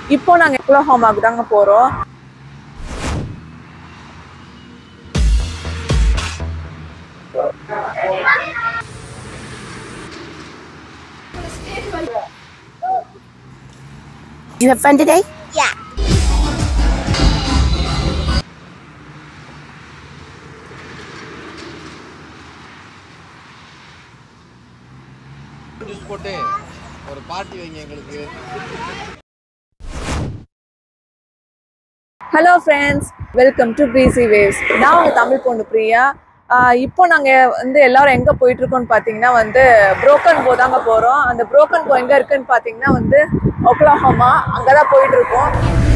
இப்போ நாங்கள் ஒக்லஹோமாக்கு தாங்க போகிறோம் You have fun today? Yeah. Juice போட்டு ஒரு பார்ட்டி வைங்க எங்களுக்கு hello friends welcome to breezy waves நான் உங்கள் தமிழ் பொண்ணு பிரியா ஆஹ் இப்போ நாங்கள் வந்து எல்லாரும் எங்கே போயிட்டுருக்கோம்னு பார்த்தீங்கன்னா வந்து புரோக்கன் போ தாங்க போகிறோம் அந்த புரோக்கன் போ எங்கே இருக்குன்னு பார்த்தீங்கன்னா வந்து ஒக்லாஹோமா அங்கே தான் போயிட்டுருக்கோம்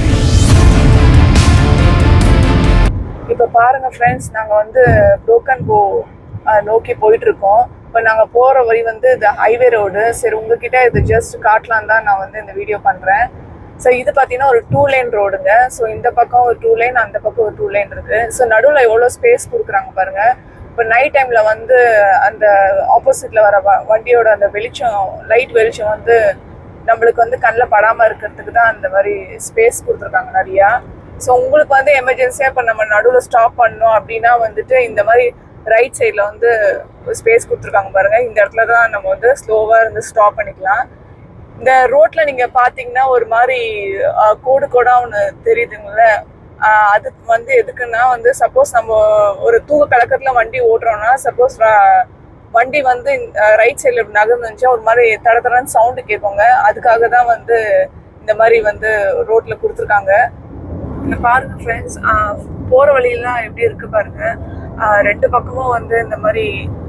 இப்போ பாருங்க ஃப்ரெண்ட்ஸ் நாங்கள் வந்து புரோக்கன் போ நோக்கி போயிட்டுருக்கோம் இப்போ நாங்கள் போகிற வழி வந்து இந்த ஹைவே ரோடு சரி உங்ககிட்ட இது ஜஸ்ட் காட்டலாம் தான் நான் வந்து இந்த வீடியோ பண்ணுறேன் ஸோ இது பார்த்தீங்கன்னா ஒரு டூ லைன் ரோடுங்க ஸோ இந்த பக்கம் ஒரு டூ லைன் அந்த பக்கம் ஒரு டூ லைன் இருக்கு ஸோ நடுவில் எவ்வளோ ஸ்பேஸ் கொடுக்குறாங்க பாருங்க இப்போ நைட் டைமில் வந்து அந்த ஆப்போசிட்டில் வர வ- வண்டியோட அந்த வெளிச்சம் லைட் வெளிச்சம் வந்து நம்மளுக்கு வந்து கண்ணில் படாமல் இருக்கிறதுக்கு தான் அந்த மாதிரி ஸ்பேஸ் கொடுத்துருக்காங்க நிறையா ஸோ உங்களுக்கு வந்து எமர்ஜென்சியாக இப்போ நம்ம நடுவில் ஸ்டாப் பண்ணோம் அப்படின்னா வந்துட்டு இந்த மாதிரி ரைட் சைடில் வந்து ஸ்பேஸ் கொடுத்துருக்காங்க பாருங்க இந்த இடத்துல தான் நம்ம வந்து ஸ்லோவாக இருந்து ஸ்டாப் பண்ணிக்கலாம் இந்த ரோட்ல நீங்க பாத்தீங்கன்னா ஒரு மாதிரி அஹ், கோடு கோடா ஒன்று தெரியுதுங்கள அஹ், அது வந்து எதுக்குன்னா வந்து சப்போஸ் நம்ம ஒரு தூக்க கலக்கத்துல வண்டி ஓட்டுறோம்னா சப்போஸ் வண்டி வந்து ரைட் சைடில் இப்படி நகர்ந்துச்சா ஒரு மாதிரி தட தடன்னு சவுண்டு கேட்குங்க அதுக்காக தான் வந்து இந்த மாதிரி வந்து ரோட்ல கொடுத்துருக்காங்க இங்க பாருங்க ஃப்ரெண்ட்ஸ் போற வழியெல்லாம் எப்படி இருக்கு பாருங்க ஆஹ் ரெண்டு பக்கமும் வந்து இந்த மாதிரி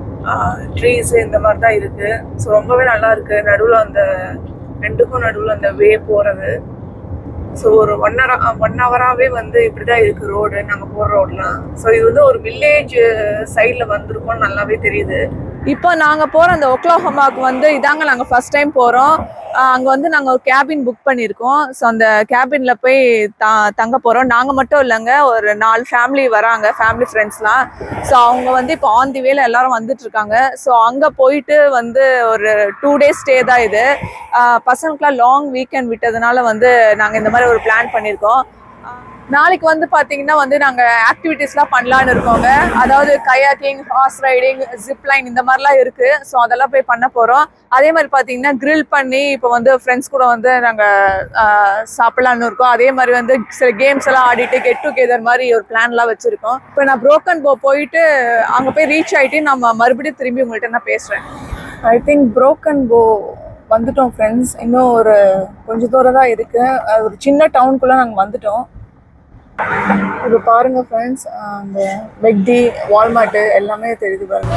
ட்ரீஸ் இந்த மாதிரி தான் இருக்கு ஸோ ரொம்பவே நல்லா இருக்கு நடுவில் அந்த ரெண்டுக்கும் நடுவில் அந்த வே போறது ஸோ ஒரு ஒன் ஹவர் ஒன் ஹவராகவே வந்து இப்படி தான் இருக்கு ரோடு நாங்கள் போகிற ரோட்லாம் ஸோ இது வந்து ஒரு வில்லேஜ் சைடில் வந்திருக்கோம்னு நல்லாவே தெரியுது இப்போ நாங்கள் போகிற அந்த ஒக்லாஹோமாக்கு வந்து இதாங்க நாங்கள் ஃபர்ஸ்ட் டைம் போகிறோம் அங்கே வந்து நாங்கள் ஒரு கேபின் புக் பண்ணியிருக்கோம் ஸோ அந்த கேபினில் போய் த தங்க போகிறோம் நாங்கள் மட்டும் இல்லைங்க ஒரு நாலு ஃபேமிலி வராங்க ஃபேமிலி ஃப்ரெண்ட்ஸ்லாம் ஸோ அவங்க வந்து இப்போ ஆன் தி வேல எல்லாரும் வந்துட்டு இருக்காங்க ஸோ அங்கே போயிட்டு வந்து ஒரு டூ டேஸ் ஸ்டே தான் இது ஆஹ் பசங்களுக்குலாம் லாங் வீக்கெண்ட் விட்டதுனால வந்து நாங்கள் இந்த மாதிரி ஒரு பிளான் பண்ணியிருக்கோம் நாளைக்கு வந்து பாத்தீங்கன்னா வந்து நாங்க ஆக்டிவிட்டீஸ்லாம் பண்ணலான்னு இருக்கோங்க அதாவது kayaking horse riding zip line இந்த மாதிரிலாம் இருக்கு ஸோ அதெல்லாம் போய் பண்ண போறோம் அதே மாதிரி பாத்தீங்கன்னா grill பண்ணி இப்போ வந்து ஃப்ரெண்ட்ஸ் கூட வந்து நாங்க ஆஹ், சாப்பிடலான்னு இருக்கோம் அதே மாதிரி வந்து சில கேம்ஸ் எல்லாம் ஆடிட்டு கெட் டுகெதர் மாதிரி ஒரு பிளான்லாம் வச்சிருக்கோம் இப்போ நான் புரோக்கன் போ போயிட்டு அங்க போய் ரீச் ஆயிட்டு நம்ம மறுபடியும் திரும்பி உங்கள்கிட்ட நான் பேசுறேன் ஐ திங்க் புரோக்கன் போ வந்துட்டோம் ஃப்ரெண்ட்ஸ் இன்னும் ஒரு கொஞ்சம் தூரம் தான் இருக்கு அது ஒரு சின்ன டவுனுக்குள்ள நாங்கள் வந்துட்டோம் இப்போ பாருங்க ஃப்ரெண்ட்ஸ் அந்த மெக்டி வால்மார்ட்டு எல்லாமே தெரியுது பாருங்க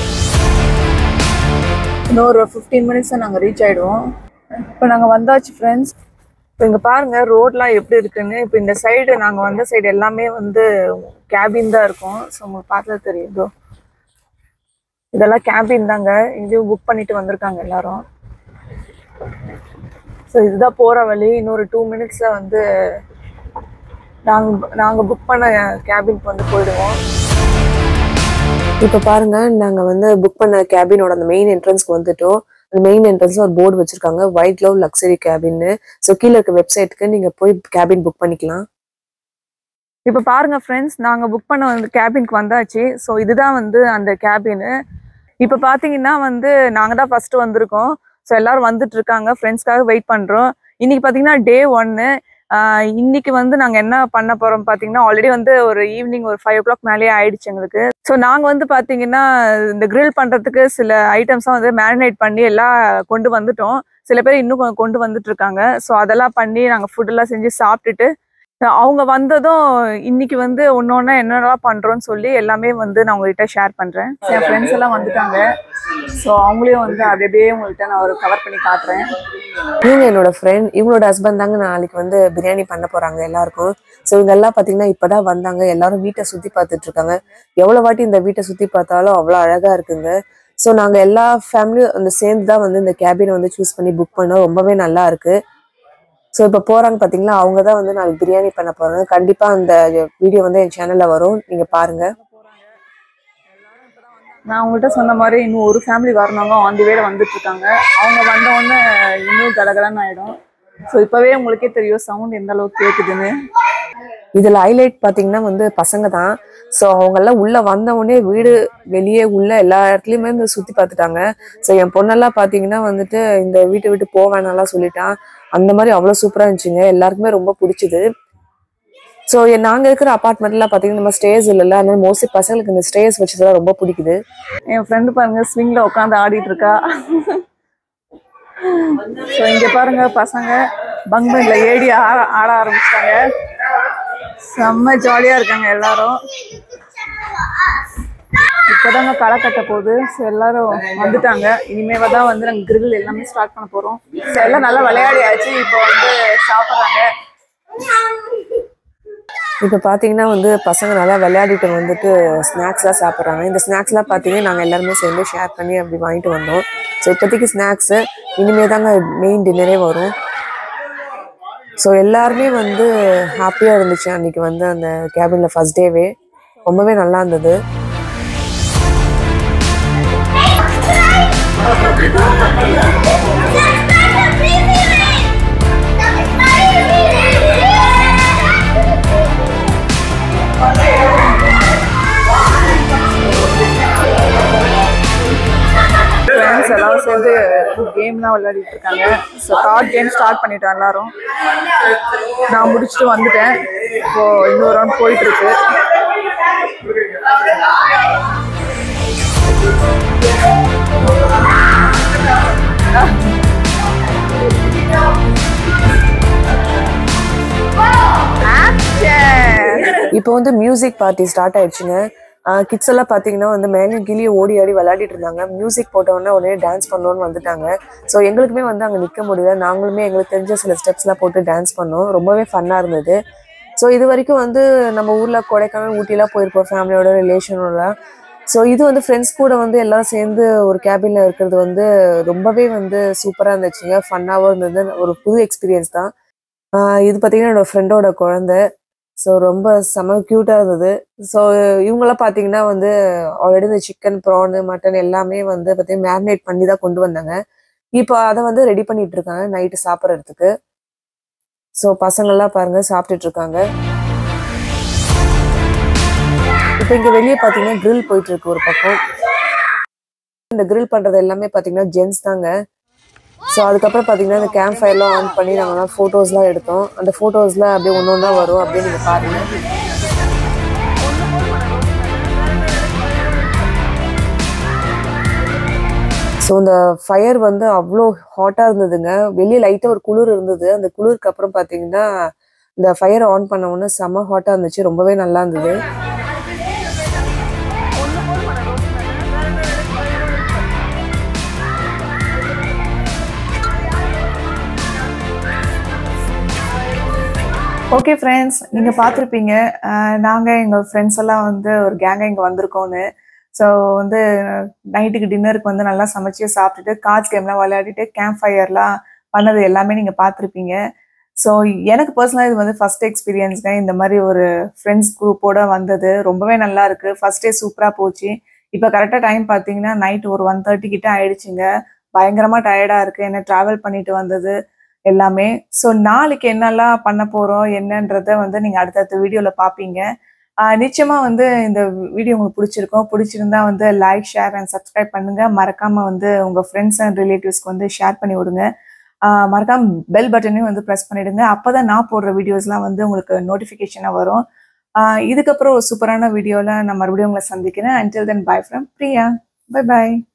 இன்னும் ஒரு ஃபிஃப்டீன் மினிட்ஸ் நாங்கள் ரீச் ஆயிடுவோம் இப்போ நாங்கள் வந்தாச்சு ஃப்ரெண்ட்ஸ் இப்போ இங்கே பாருங்க ரோட்லாம் எப்படி இருக்குன்னு இப்போ இந்த சைடு நாங்கள் வந்த சைடு எல்லாமே வந்து கேபின் தான் இருக்கும் ஸோ உங்களுக்கு பார்த்தா தெரியும் இதோ இதெல்லாம் கேபின் தாங்க இதையும் புக் பண்ணிட்டு வந்திருக்காங்க எல்லாரும் ஸோ இதுதான் போகிற வழி இன்னொரு டூ மினிட்ஸில் வந்து நாங்கள் நாங்கள் புக் பண்ண கேபினுக்கு வந்து போயிடுவோம் இப்போ பாருங்க நாங்க வந்து புக் பண்ண கேபினோட அந்த மெயின் என்ட்ரன்ஸ்க்கு வந்துட்டோம் அந்த மெயின் என்ட்ரன்ஸ்ல ஒரு போர்டு வச்சிருக்காங்க ஒயிட் லவ் லக்ஸரி கேபின்னு ஸோ கீழே இருக்க வெப்சைட்டுக்கு நீங்க போய் கேபின் புக் பண்ணிக்கலாம் இப்போ பாருங்க ஃப்ரெண்ட்ஸ் நாங்கள் புக் பண்ண வந்து கேபினுக்கு வந்தாச்சு ஸோ இதுதான் வந்து அந்த கேபினு இப்போ பார்த்தீங்கன்னா வந்து நாங்கள் தான் ஃபர்ஸ்ட் வந்திருக்கோம் ஸோ எல்லாரும் வந்துட்டு இருக்காங்க ஃப்ரெண்ட்ஸ்க்காக வெயிட் பண்ணுறோம் இன்னைக்கு பார்த்தீங்கன்னா டே ஒன்னு இன்னைக்கு வந்து நாங்கள் என்ன பண்ண போகிறோம் பார்த்தீங்கன்னா ஆல்ரெடி வந்து ஒரு ஈவினிங் ஒரு ஃபைவ் ஓ கிளாக் மேலேயே ஆயிடுச்சு எங்களுக்கு ஸோ நாங்கள் வந்து பார்த்தீங்கன்னா இந்த grill பண்ணுறதுக்கு சில ஐட்டம்ஸ்லாம் வந்து மேரினேட் பண்ணி எல்லாம் கொண்டு வந்துட்டோம் சில பேர் இன்னும் கொ- கொண்டு வந்துட்டு இருக்காங்க ஸோ அதெல்லாம் பண்ணி நாங்கள் ஃபுட்டெல்லாம் செஞ்சு சாப்பிட்டுட்டு அவங்க வந்ததும் இன்னைக்கு வந்து ஒன்னொன்னா என்னென்னலாம் பண்றோம்னு சொல்லி எல்லாமே வந்து நான் உங்ககிட்ட ஷேர் பண்றேன் என் ஃப்ரெண்ட்ஸ் எல்லாம் வந்துட்டாங்க ஸோ அவங்களையும் வந்து அப்படி அப்படியே உங்கள்கிட்ட நான் ஒரு கவர் பண்ணி காட்டுறேன் இவங்க என்னோட ஃப்ரெண்ட் இவங்களோட ஹஸ்பண்ட் தாங்க நாளைக்கு வந்து பிரியாணி பண்ண போறாங்க எல்லாருக்கும் ஸோ இவங்க எல்லாம் பாத்தீங்கன்னா இப்பதான் வந்தாங்க எல்லாரும் வீட்டை சுத்தி பார்த்துட்டு இருக்காங்க எவ்வளவு வாட்டி இந்த வீட்டை சுத்தி பார்த்தாலும் அவ்வளோ அழகா இருக்குங்க ஸோ நாங்க எல்லா ஃபேமிலியும் அந்த சேர்ந்து தான் வந்து இந்த கேபினை வந்து சூஸ் பண்ணி புக் பண்ணோம் ரொம்பவே நல்லா இருக்கு ஸோ இப்போ போறாங்க பாத்தீங்களா அவங்க தான் வந்து நாளைக்கு பிரியாணி பண்ண போறாங்க கண்டிப்பா அந்த வீடியோ வந்து என் சேனல்ல வரும் நீங்க பாருங்க நான் உங்கள்கிட்ட சொன்ன மாதிரி இன்னும் ஒரு ஃபேமிலி வரணுங்க ஆன் தி வேல வந்துட்டு இருக்காங்க அவங்க வந்த உடனே இன்னும் கலகலன்னு ஆயிடும் ஸோ இப்போவே உங்களுக்கே தெரியும் சவுண்ட் எந்த அளவுக்கு கேட்குதுன்னு இதுல ஹைலைட் பாத்தீங்கன்னா வந்து பசங்க தான் ஸோ அவங்க எல்லாம் உள்ள வந்த உடனே வீடு வெளியே உள்ள எல்லா இடத்துலயுமே வந்து சுத்தி பார்த்துட்டாங்க ஸோ என் பொண்ணெல்லாம் பாத்தீங்கன்னா வந்துட்டு இந்த வீட்டை விட்டு போவேனெல்லாம் சொல்லிட்டான் அந்த மாதிரி அவ்வளோ சூப்பரா இருந்துச்சுங்க எல்லாருக்குமே ரொம்ப பிடிச்சது ஸோ நாங்க இருக்கிற அபார்ட்மெண்ட்ல பாத்தீங்கன்னா நம்ம ஸ்டேஸ் இல்லைல்ல அதனால மோஸ்ட்லி பசங்களுக்கு இந்த ஸ்டேஸ் வச்சதெல்லாம் ரொம்ப பிடிக்குது என் ஃப்ரெண்டு பாருங்க ஸ்விங்ல உட்காந்து ஆடிட்டு இருக்கா ஸோ இங்க பாருங்க பசங்க பங்க் பெண்ட்ல ஏடி ஆட ஆட ஆரம்பிச்சிட்டாங்க செம்ம ஜாலியா இருக்காங்க எல்லாரும் இப்போதாங்க களை கட்ட போகுது ஸோ எல்லாரும் வந்துட்டாங்க இனிமேவா தான் வந்து நாங்கள் grill எல்லாமே ஸ்டார்ட் பண்ண போறோம் ஸோ எல்லாம் நல்லா விளையாடியாச்சு இப்போ வந்து சாப்பிட்றாங்க இப்போ பார்த்தீங்கன்னா வந்து பசங்க நல்லா விளையாடிட்டு வந்துட்டு ஸ்நாக்ஸ்லாம் சாப்பிட்றாங்க இந்த ஸ்நாக்ஸ்லாம் பார்த்தீங்கன்னா நாங்கள் எல்லாருமே சேர்ந்து ஷேர் பண்ணி அப்படி வாங்கிட்டு வந்தோம் ஸோ இப்போதைக்கு ஸ்நாக்ஸு இனிமே தாங்க மெயின் டின்னரே வரும் ஸோ எல்லாருமே வந்து ஹாப்பியாக இருந்துச்சு அன்னைக்கு வந்து அந்த கேபினில் ஃபர்ஸ்ட் டேவே ரொம்பவே நல்லா இருந்தது ஃப்ரெண்ட்ஸ் எல்லாரும் சேர்ந்து கேம்லாம் விளையாடிட்டு இருக்காங்க ஸோ கார்ட் கேம் ஸ்டார்ட் பண்ணிட்டோம் எல்லாரும் நான் முடிச்சுட்டு வந்துட்டேன் இப்போ இன்னொரு ரவுண்ட் போயிட்டு இருக்கு Action! இப்போ வந்து மியூசிக் பார்ட்டி ஸ்டார்ட் ஆயிடுச்சுங்க கிட்ஸ் எல்லாம் பார்த்தீங்கன்னா வந்து மேலேயும் கீழே ஓடி ஆடி விளையாடிட்டு இருந்தாங்க மியூசிக் போட்டோன்னே உடனே டான்ஸ் பண்ணணும்னு வந்துட்டாங்க ஸோ எங்களுக்குமே வந்து அங்கே நிற்க முடியல நாங்களுமே எங்களுக்கு தெரிஞ்ச சில ஸ்டெப்ஸ்லாம் போட்டு டான்ஸ் பண்ணோம் ரொம்பவே ஃபன்னாக இருந்தது ஸோ இது வரைக்கும் வந்து நம்ம ஊரில் கொடைக்கானல் ஊட்டிலாம் போயிருப்போம் ஃபேமிலியோட ரிலேஷனோட ஸோ இது வந்து ஃப்ரெண்ட்ஸ் கூட வந்து எல்லாரும் சேர்ந்து ஒரு கேபினில் இருக்கிறது வந்து ரொம்பவே வந்து சூப்பராக இருந்துச்சுங்க ஃபன்னாகவும் இருந்தது ஒரு புது எக்ஸ்பீரியன்ஸ் தான் ஆஹ் இது பார்த்தீங்கன்னா என்னோட ஃப்ரெண்டோட குழந்தை ஸோ ரொம்ப செம க்யூட்டாக இருந்தது ஸோ இவங்கெல்லாம் பார்த்தீங்கன்னா வந்து ஆல்ரெடி இந்த சிக்கன் ப்ரானு மட்டன் எல்லாமே வந்து பார்த்தீங்கன்னா மேரினேட் பண்ணி தான் கொண்டு வந்தாங்க இப்போ அதை வந்து ரெடி பண்ணிட்டு இருக்காங்க நைட்டு சாப்பிட்றதுக்கு ஸோ பசங்கள்லாம் பாருங்க சாப்பிட்டுட்டு இருக்காங்க இப்போ இங்கே வெளியே பார்த்தீங்கன்னா grill போயிட்டு இருக்கு ஒரு பக்கம் இந்த grill பண்றது எல்லாமே பார்த்தீங்கன்னா ஜென்ஸ் தாங்க ஸோ அதுக்கப்புறம் பார்த்தீங்கன்னா இந்த கேம்ப் ஃபயர்லாம் ஆன் பண்ணி நாங்கள்லாம் ஃபோட்டோஸ்லாம் எடுத்தோம் அந்த ஃபோட்டோஸ்லாம் அப்படியே ஒன்று ஒன்றா வரும் அப்படியே நீங்கள் பாருங்க ஸோ இந்த ஃபயர் வந்து அவ்வளோ ஹாட்டாக இருந்ததுங்க வெளியே லைட்டாக ஒரு குளிர் இருந்தது அந்த குளிருக்கு அப்புறம் பார்த்தீங்கன்னா இந்த ஃபயர் ஆன் பண்ண உடனே செம்ம ஹாட்டாக இருந்துச்சு ரொம்பவே நல்லா இருந்தது ஓகே ஃப்ரெண்ட்ஸ் நீங்கள் பார்த்துருப்பீங்க நாங்கள் எங்கள் ஃப்ரெண்ட்ஸ் எல்லாம் வந்து ஒரு கேங்காக இங்கே வந்திருக்கோன்னு ஸோ வந்து நைட்டுக்கு டின்னருக்கு வந்து நல்லா சமைச்சு சாப்பிட்டுட்டு கார்ட்ஸ் கேம்லாம் விளையாடிட்டு கேம்ப் ஃபயர்லாம் பண்ணது எல்லாமே நீங்கள் பார்த்துருப்பீங்க ஸோ எனக்கு பர்சனலாக இது வந்து ஃபர்ஸ்ட் எக்ஸ்பீரியன்ஸ் தான் இந்த மாதிரி ஒரு ஃப்ரெண்ட்ஸ் குரூப்போட வந்தது ரொம்பவே நல்லா இருக்கு ஃபர்ஸ்ட் டே சூப்பராக போச்சு இப்போ கரெக்டாக டைம் பார்த்தீங்கன்னா நைட் ஒரு ஒன் தேர்ட்டி கிட்ட ஆயிடுச்சுங்க பயங்கரமாக டயர்டாக இருக்கு என்ன ட்ராவல் பண்ணிட்டு வந்தது எல்லாமே ஸோ நாளைக்கு என்னெல்லாம் பண்ண போகிறோம் என்னன்றத வந்து நீங்கள் அடுத்தடுத்த வீடியோவில் பார்ப்பீங்க ஆஹ் நிச்சயமா வந்து இந்த வீடியோ உங்களுக்கு பிடிச்சிருக்கும் பிடிச்சிருந்தா வந்து லைக் ஷேர் அண்ட் சப்ஸ்கிரைப் பண்ணுங்க மறக்காம வந்து உங்க ஃப்ரெண்ட்ஸ் அண்ட் ரிலேட்டிவ்ஸ்க்கு வந்து ஷேர் பண்ணி விடுங்க ஆஹ் மறக்காம பெல் பட்டனையும் வந்து ப்ரெஸ் பண்ணிடுங்க அப்பதான் நான் போடுற வீடியோஸ்லாம் வந்து உங்களுக்கு நோட்டிஃபிகேஷனாக வரும் ஆஹ் இதுக்கப்புறம் ஒரு சூப்பரான வீடியோவில் நான் மறுபடியும் உங்களை சந்திக்கிறேன் until then bye from Priya bye bye